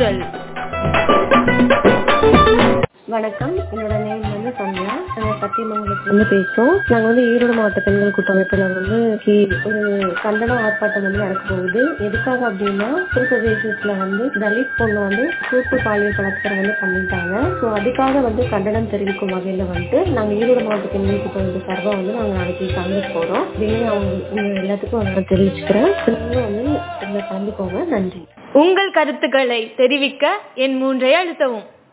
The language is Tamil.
குரல் வணக்கம் என்னோட நேம் வந்து சந்தியா நாங்கள் சத்தியமங்கலத்துல இருந்து பேசுறோம் நாங்க வந்து ஈரோடு மாவட்ட பெண்கள் கூட்டமைப்புல வந்து கி- ஒரு கண்டன ஆர்ப்பாட்டம் வந்து நடக்க போகுது எதுக்காக அப்படின்னா உத்தரப்பிரதேசத்துல வந்து தலித் பொண்ணு வந்து கூட்டு பாலியல் பலாத்காரம் வந்து பண்ணிட்டாங்க ஸோ அதுக்காக வந்து கண்டனம் தெரிவிக்கும் வகையில வந்து நாங்க ஈரோடு மாவட்ட பெண்கள் கூட்டமைப்பு சார்பா வந்து நாங்க நாளைக்கு கலந்து போறோம் அப்படின்னு அவங்க உங்க எல்லாத்துக்கும் நான் தெரிவிச்சுக்கிறேன் நீங்களும் வந்து இதுல கலந்துக்கோங்க நன்றி உங்கள் கருத்துக்களை தெரிவிக்க என் மூன்றை அழுத்தவும்